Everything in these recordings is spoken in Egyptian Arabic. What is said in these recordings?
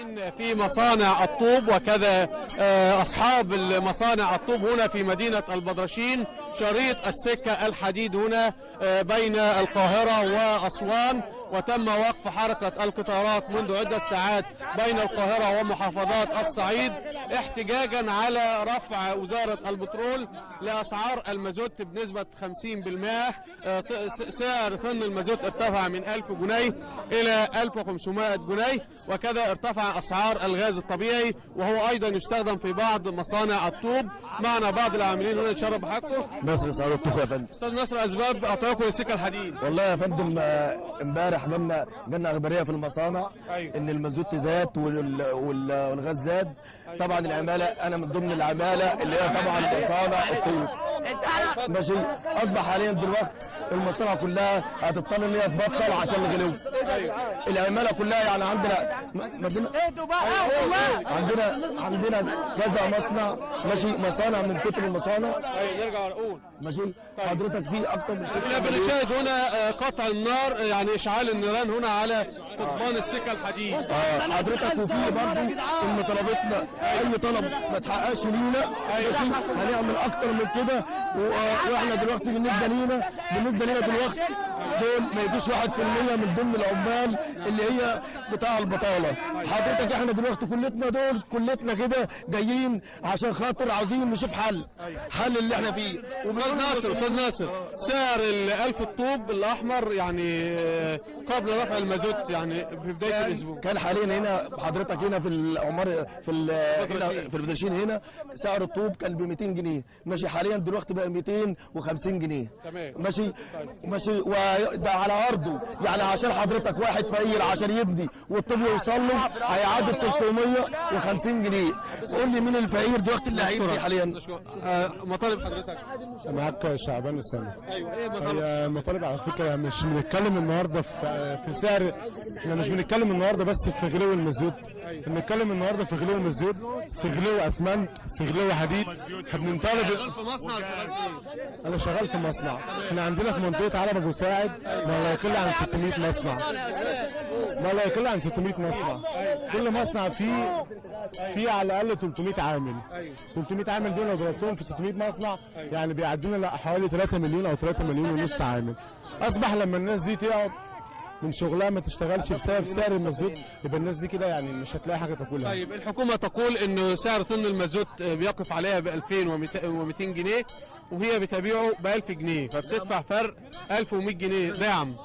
العاملين في مصانع الطوب وكذا آه، أصحاب المصانع الطوب هنا في مدينة البدرشين شريط السكة الحديد هنا آه، بين القاهرة وأسوان وتم وقف حركة القطارات منذ عدة ساعات بين القاهرة ومحافظات الصعيد احتجاجا على رفع وزارة البترول لأسعار المازوت بنسبة 50% آه، ط- س- سعر طن المازوت ارتفع من 1000 جنيه إلى 1500 جنيه وكذا ارتفع أسعار الغاز الطبيعي وهو أيضا يستخدم في بعض مصانع الطوب معنا بعض العاملين هنا يتشرف بحقه نصر سعود الطوخ يا فندم أستاذ نصر أسباب أعطاكم السكة الحديد والله يا فندم آه، امبارح جالنا جالنا اخباريه في المصانع أيوة. ان المازوت زاد وال- وال- والغاز زاد طبعا العماله انا من ضمن العماله اللي هي طبعا مصانع الطوب ماشي اصبح حاليا دلوقتي المصانع كلها هتضطر ان هي تبطل عشان الغلو العماله كلها يعني عندنا م- مدينه عندنا عندنا كذا مصنع ماشي مصانع من كتر المصانع أيوة نرجع نقول ماشي حضرتك في اكتر من احنا ستة بنشاهد هنا آه، قطع النار آه، يعني اشعال النيران هنا على قضبان السكه الحديد آه، حضرتك وفي برضه ان طلبتنا اي طلب ما تحققش لينا ماشي هنعمل اكتر من كده و- واحنا دلوقتي بالنسبه لينا بالنسبه لينا دلوقتي دول ما يجوش 1% من ضمن العمال اللي هي بتاع البطاله حضرتك احنا دلوقتي كلتنا دول كلتنا كده جايين عشان خاطر عايزين نشوف حل حل اللي احنا فيه استاذ ناصر استاذ ناصر سعر الالف الطوب الاحمر يعني آه، قبل رفع المازوت يعني في بدايه الاسبوع كان حاليا هنا حضرتك هنا في العمار في ال- هنا في البدرشين هنا سعر الطوب كان ب 200 جنيه ماشي حاليا دلوقتي بقى 250 جنيه تمام. ماشي ماشي وده على عرضه يعني عشان حضرتك واحد فقير عشان يبني والطوب يوصل له هيعدي 350 جنيه قول لي مين الفقير دلوقتي اللي هيبني حاليا نشكر. آه، مطالب حضرتك معاك شعبان اسامه ايوه ايه مطالب هي مطالب على فكره مش بنتكلم النهارده في في سعر احنا مش بنتكلم النهارده بس في غلو المازوت بنتكلم النهارده في غلو المازوت في غلو اسمنت في غلو حديد احنا بنطالب في مصنع شغال فين؟ انا شغال في مصنع احنا عندنا في منطقه علم ابو ساعد ما لا يقل عن 600 مصنع ما لا يقل عن 600 مصنع كل مصنع فيه فيه على الاقل 300 عامل 300 عامل دول لو ضربتهم في 600 مصنع يعني بيعدوا لنا حوالي 3 مليون او 3 مليون ونص عامل اصبح لما الناس دي تقعد من شغلها ما تشتغلش بسبب سعر المازوت يبقى الناس دي كده يعني مش هتلاقي حاجه تاكلها طيب الحكومه تقول انه سعر طن المازوت آه، بيقف عليها ب 2200 جنيه وهي بتبيعه ب 1000 جنيه فبتدفع فرق 1100 جنيه دعم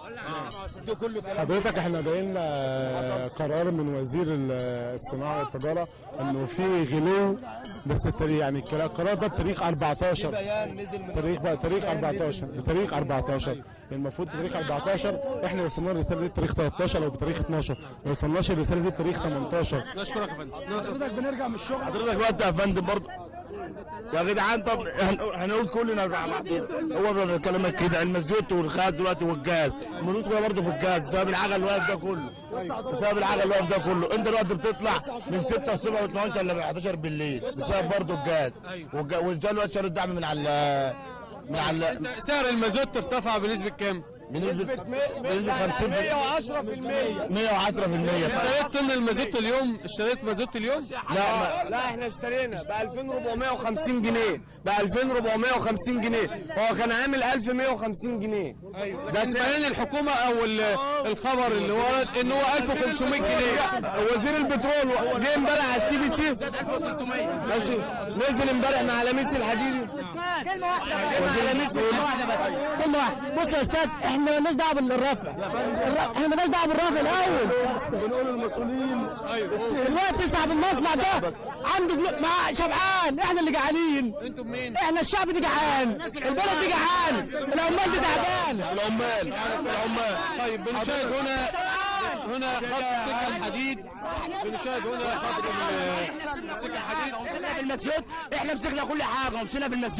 حضرتك احنا جاي لنا قرار من وزير ال- الصناعه والتجاره انه في غلو بس التاريخ يعني الكلا- القرار ده بتاريخ 14 تاريخ بقى تاريخ 14 بتاريخ 14 المفروض بتاريخ 14 احنا وصلنا الرساله دي بتاريخ 13 او بتاريخ 12 ما وصلناش الرساله دي بتاريخ 18 نشكرك يا فندم حضرتك وقت يا فندم برضه يا جدعان طب هن- هنقول كلنا مع بعضينا هو بكلمك كده المازوت والغاز دلوقتي والجاز المشكله برضه في الجاز بسبب العجل اللي واقف ده كله بسبب العجل اللي واقف ده كله انت دلوقتي بتطلع من 6 الصبح و12 ل 11 بالليل بسبب برضه الجاز والج- والجاز دلوقتي شالوا الدعم من على من على سعر المازوت ارتفع بنسبه كام؟ بنسبه بنسبه 50 110% 110% اشتريت طن المازوت اليوم اشتريت مازوت اليوم؟ لا ما- لا احنا اشترينا ب 2450 جنيه ب 2450 جنيه هو كان عامل 1150 جنيه بس بيان الحكومه او ال- الخبر اللي ورد ان هو 1500 جنيه وزير البترول جه امبارح على السي بي سي ماشي نزل امبارح مع لميس الحديدي كلمة واحدة وزير لميس كلمة واحدة بص يا استاذ احنا مالناش دعوة بالرفع الر- احنا مالناش دعوة بالرفع الاول بنقول للمسؤولين دلوقتي صاحب المصنع ده عنده فلوس مع شبعان احنا اللي جعانين انتم مين؟ احنا الشعب دي جعان البلد دي جعان العمال دي تعبان العمال العمال طيب بنشاهد هنا هنا خط السكه الحديد بنشاهد هنا خط ال- السكه الحديد مسكنا بالمسيوت احنا مسكنا كل حاجه ومشينا بالمسيوت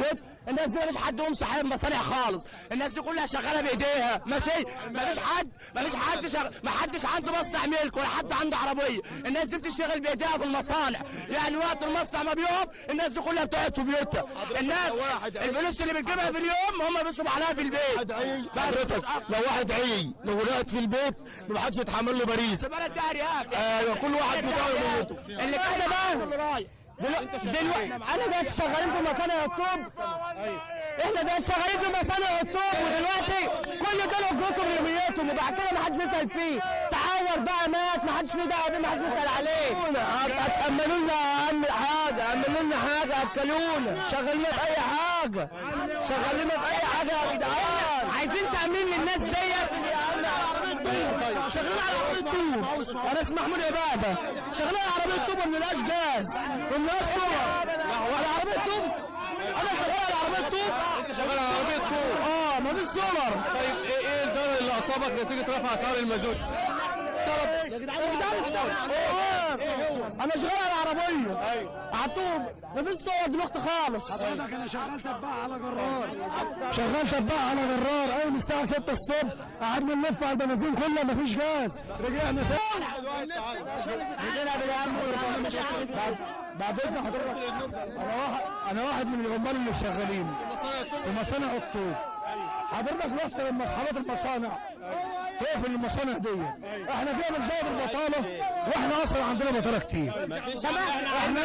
الناس دي مفيش حد هم صاحب مصانع خالص الناس دي كلها شغاله بايديها ماشي مفيش حد مفيش حد شغ... ما حدش عنده مصنع ملك ولا حد عنده عربيه الناس دي بتشتغل بايديها في المصانع يعني وقت المصنع ما بيقف الناس دي كلها بتقعد في بيوتها الناس الفلوس اللي بتجيبها في اليوم هم بيصرفوا عليها في البيت حضرتك لو واحد عي لو قاعد في البيت ما حدش يتحمل له باريس البلد ده ارياف ايوه كل واحد بتاعه يموت اللي كده بقى دلوقتي دلوقتي انا دلوقتي شغالين في مصانع الطوب احنا دلوقتي شغالين في مصانع الطوب ودلوقتي كل دول اجرتهم يومياتهم وبعد كده ما حدش بيسال فيه تعور بقى مات ما حدش ليه دعوه بيه ما حدش بيسال عليه هتأملوا لنا اهم حاجه اعملوا لنا حاجه اكلونا شغلنا في اي حاجه شغلنا في اي حاجه يا جدعان عايزين تامين للناس ديت شغالين على عربيه طوب انا اسمي محمود عباده شغالين على عربيه طوب وما بنلاقيش جاز والناس صور على عربيه طوب انا شغال على عربيه طوب انت شغال على عربيه طوب اه ما فيش صور طيب ايه ايه الضرر اللي اصابك نتيجه رفع اسعار المازوت؟ يا جدعان يا جدعان انا شغال على عربيه على طول ما فيش صور دلوقتي خالص حضرتك انا شغال تباع على جرار شغال تباع على جرار قايم الساعه 6 الصبح قعدنا نلف على البنزين كله ما فيش جاز رجعنا تاني بعد بعد اذن حضرتك انا واحد انا واحد من العمال اللي شغالين في مصانع الطوب حضرتك رحت لمصحبات المصانع كيف المصانع دي احنا فيها بنزود البطاله واحنا اصلا عندنا بطاله كتير احنا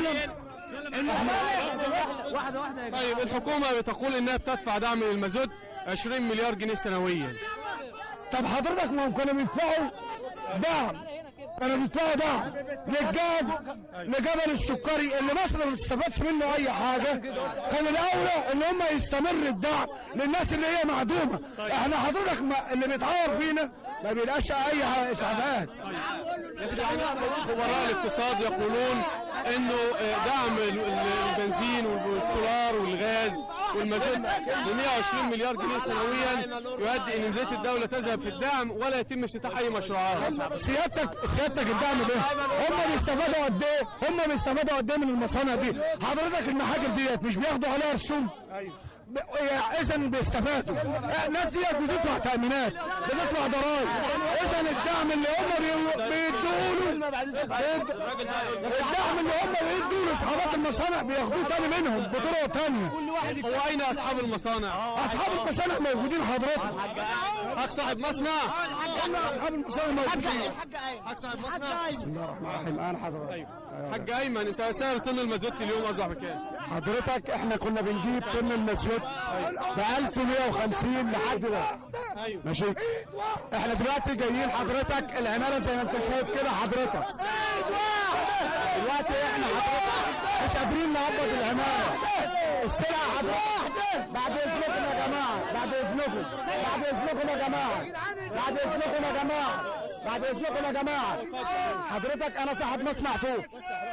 طيب الحكومه بتقول انها بتدفع دعم للمازوت 20 مليار جنيه سنويا طب حضرتك ما هم كانوا بيدفعوا دعم كانوا بيدفعوا دعم للجاز لجبل السكري اللي مصر ما بتستفادش منه اي حاجه كان الاولى ان هم يستمر الدعم للناس اللي هي معدومه احنا حضرتك ما اللي بيتعور فينا ما بيلاقاش اي اسعافات خبراء الاقتصاد يقولون انه آه، دعم ال- ال- البنزين والسولار والغاز والمازوت ب 120 مليار جنيه سنويا يؤدي ان ميزانيه الدوله تذهب في الدعم ولا يتم افتتاح اي مشروعات سيادتك سيادتك الدعم ده هم بيستفادوا قد ايه؟ هم بيستفادوا قد ايه من المصانع دي؟ حضرتك المحاجر ديت مش بياخدوا عليها رسوم؟ اذا بيستفادوا الناس ديت بتدفع تامينات بتدفع ضرائب اذا الدعم اللي هم بي- بيدوا له الدعم اللي هم بيدوا له اصحابات المصانع بياخدوه تاني منهم بطرق تانيه هو اين اصحاب المصانع؟ اصحاب المصانع موجودين حضرتك حضرتك صاحب مصنع؟ اصحاب المصانع موجودين حضرتك صاحب مصنع؟ بسم الله الرحمن الرحيم انا حضرتك حاج ايمن انت سعر طن المازوت اليوم اصبح بكام؟ حضرتك احنا كنا بنجيب طن المسيوت ب 1150 لحد دلوقتي ايوه ماشي احنا دلوقتي جايين حضرتك العماله زي ما انت شايف كده حضرتك دلوقتي احنا حضرتك مش قادرين نقبض العماله السلعه حضرتك بعد اذنكم يا جماعه بعد اذنكم بعد اذنكم يا جماعه بعد اذنكم يا جماعه بعد اذنكم يا جماعه حضرتك انا صاحب مصنع طوب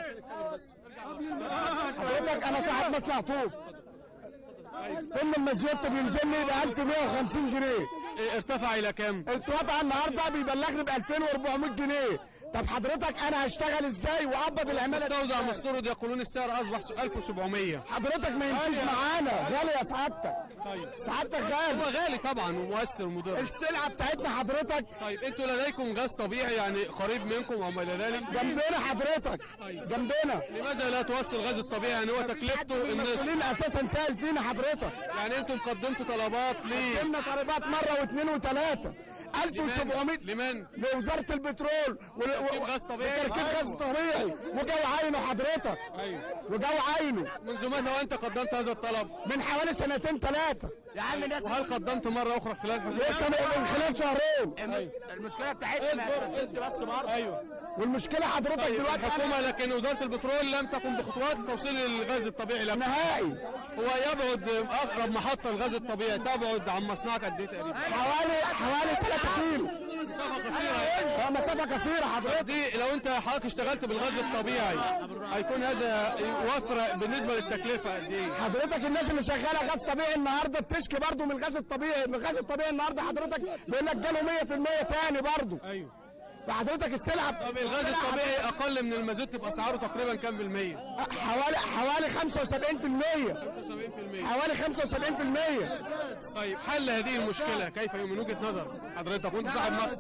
حضرتك انا صاحب مصنع طوب طن المزيوت بينزل لي ب 1150 جنيه إيه، ارتفع الى كام؟ اترفع النهارده بيبلغني ب 2400 جنيه طب حضرتك انا هشتغل ازاي واقبض العماله دي مستودع إزاي؟ مستورد يقولون السعر اصبح 1700 حضرتك ما يمشيش معانا غالي يا سعادتك سعادتك هو غالي غالي طبعا ومؤثر ومضر السلعه بتاعتنا حضرتك طيب انتوا لديكم غاز طبيعي يعني قريب منكم او ما الى ذلك جنبنا حضرتك جنبنا لماذا لا توصل الغاز الطبيعي يعني هو تكلفته النصف المسؤولين اساسا سائل فينا حضرتك يعني انتم قدمتوا طلبات ليه قدمنا طلبات مره واثنين وثلاثه 1700 لمن؟ لوزاره البترول وال- تركيب غاز طبيعي. وتركيب غاز طبيعي وجو عينه حضرتك ايوه وجو عينه منذ متى وانت قدمت هذا الطلب؟ من حوالي سنتين ثلاثه يا عم الناس وهل قدمت مره اخرى خلال حدود لسه من خلال شهرين المشكله بتاعتنا بس برضه ايوه والمشكله حضرتك دلوقتي الحكومه لكن وزاره البترول لم تقم بخطوات لتوصيل الغاز الطبيعي لك نهائي هو يبعد اقرب محطه الغاز الطبيعي تبعد عن مصنعك قد ايه تقريبا؟ حوالي حوالي 3 كيلو مسافه قصيره اه مسافه قصيره حضرتك دي لو انت حضرتك اشتغلت بالغاز الطبيعي هيكون هذا يوفر بالنسبه للتكلفه قد ايه؟ حضرتك الناس اللي شغاله غاز طبيعي النهارده بتشكي برضو من الغاز الطبيعي من الغاز الطبيعي النهارده حضرتك بيقول لك جاله 100% تاني برضو ايوه فحضرتك السلعه طب الغاز الطبيعي اقل من المازوت باسعاره تقريبا كام في المية؟ حوالي حوالي 75% 75% حوالي 75% طيب حل هذه المشكلة كيف من وجهة نظر حضرتك وانت صاحب مصر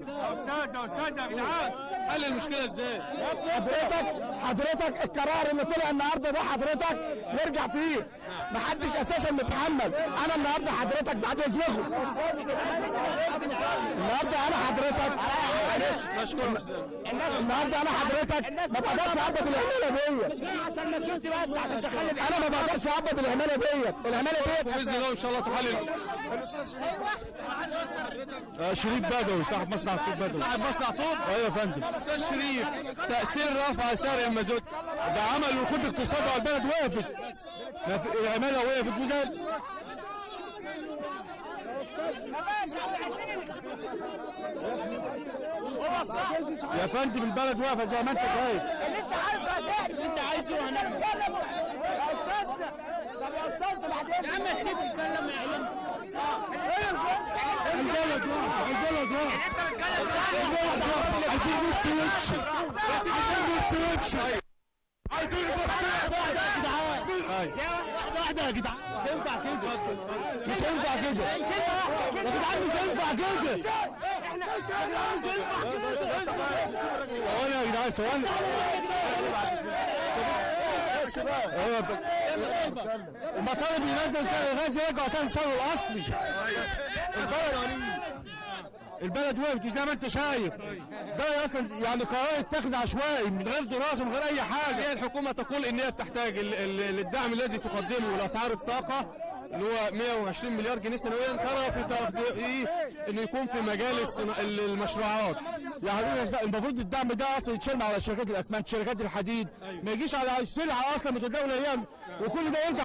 حل المشكلة ازاي؟ حضرتك حضرتك القرار اللي طلع النهارده ده حضرتك نرجع فيه محدش اساسا متحمل انا النهارده حضرتك بعد اذنكم النهارده انا حضرتك معلش نشكرك أستاذ. النهارده انا حضرتك ما بقدرش اعبد الاهماله ديت عشان مسؤولتي بس عشان تخلي انا ما بقدرش اعبد الاهماله ديت الاهماله ديت باذن الله ان شاء الله تحل شريف بدوي صاحب مصنع الطوب بدوي صاحب مصنع طوب ايوه يا فندم استاذ شريف تاثير رفع سعر المازوت ده عمل وخد اقتصاد على البلد وقفت ما في- العماله وقفت وزاد يا فندم البلد واقفه زي ما انت شايف اللي انت عايزه هتعمل اللي انت عايزه هنتكلم يا استاذنا طب يا استاذنا بعدين يا عم تسيب تتكلم يا عم البلد واقفه البلد واقفه انت بتتكلم البلد واقفه عايزين بص يمشي عايزين بص يمشي عايزين بص واحده يا جدعان مش هينفع كده مش هينفع كده يا جدعان مش هينفع كده ثواني يا جدعان ثواني ايوه المطالب ينزل سعر الغاز يرجع تاني سعره الاصلي البلد البلد وقفت زي ما انت شايف ده اصلا يعني قرار اتخذ عشوائي من غير دراسه من غير اي حاجه هي الحكومة تقول ان هي بتحتاج ال- ال- الدعم الذي تقدمه لاسعار الطاقة اللي هو 120 مليار جنيه سنويا ترى في تقدير انه يكون في مجال الصنا- ال- المشروعات يا حضرتك المفروض الدعم ده اصلا يتشال على شركات الاسمنت شركات الحديد ما يجيش على السلعه اصلا متداوله ايام وكل ده يرجع